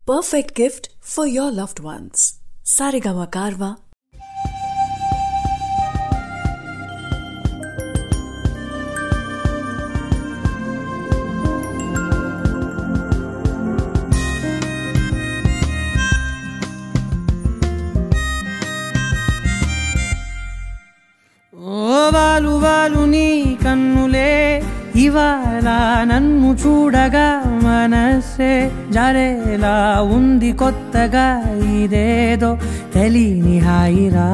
perfect gift for your loved ones. Sarigama Karva. ఓ వాలు వాలు నీ కన్నులే ఇవాళ నన్ను చూడగా మనసే జరేలా ఉంది కొత్తగా ఇదేదో తెలియని హాయిరా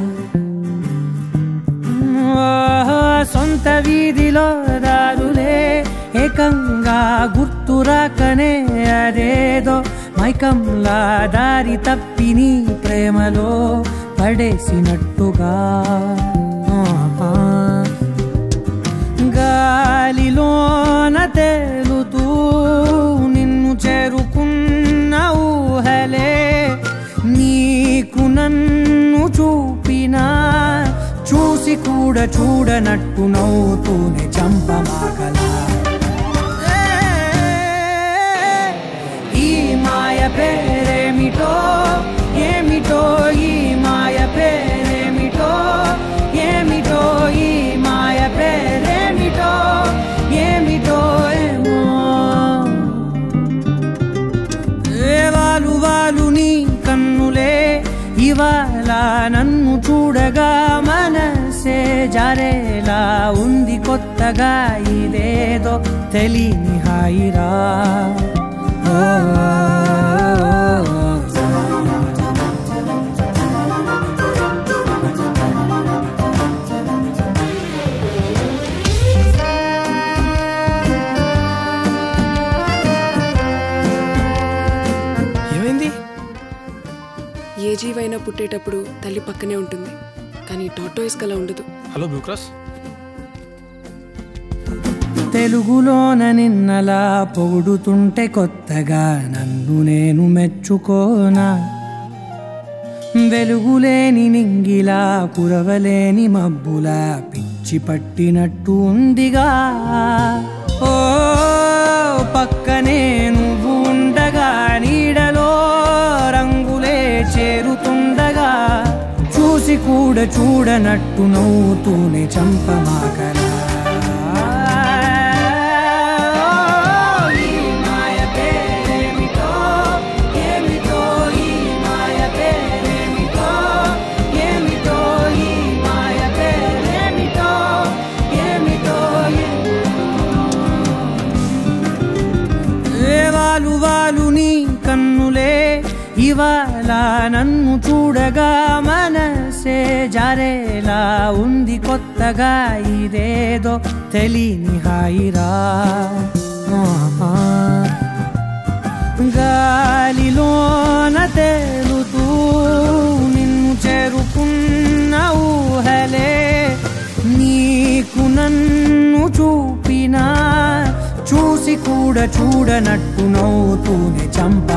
ఓ, సొంత వీధిలో దారులే ఏకంగా గుర్తురాకనే అదేదో మైకంలా దారి తప్పి నీ ప్రేమలో పడేసినట్టుగా ఆహా. గాలిలోన తేలుతూ నిన్ను చేరుకున్న ఊహలే నీకు నన్ను చూపినా చూసి కూడా చూడనట్టు నవ్వుతూనే చంపమాగలా ఈ మాయ పేరేమిటో ఏమిటో ఈ మాయ పేరేమిటో ఏమిటో ఈ మాయ పేరేమిటో ఏమిటో ఏమో ఏ వాలు వాలు నీ కన్నులే ఇవాళ నన్ను చూడగా మనసే జారేలా ఉంది కొత్తగా ఇదేదో తెలియని హాయిరా ఓ, ఏమైంది ఏ జీవైనా పుట్టేటప్పుడు తల్లి పక్కనే ఉంటుంది కానీ టాటోయిస్ కలా ఉండదు హలో బ్లూక్రాస్ తెలుగులోన నిన్నలా పొగుడుతుంటే కొత్తగా నన్ను నేను మెచ్చుకోనా వెలుగులేని నింగిలా కురవలేని మబ్బులా పిచ్చి పట్టినట్టు ఉందిగా ఓ పక్కనే నువ్వు ఉండగా నీడలో రంగులే చేరుతుండగా చూసి కూడా చూడనట్టు నవ్వుతూనే చంపమాకలా ఈ మాయ పేరేమిటో ఏమిటో ఈ మాయ పేరేమిటో ఏమిటో ఈ మాయ పేరేమిటో ఏమిటో ఏ వాలు వాలు నీ కన్నులే ఇవాళ నన్ను చూడగా మనసే జారేలా ఉంది కొత్తగా ఇదేదో తెలియని హాయిరా ఆహా. గాలిలోన తేలుతూ నిన్ను చేరుకున్న ఊహలే నీకు నన్ను చూపినా చూసి కూడా చూడనట్టు నవ్వుతూనే చంప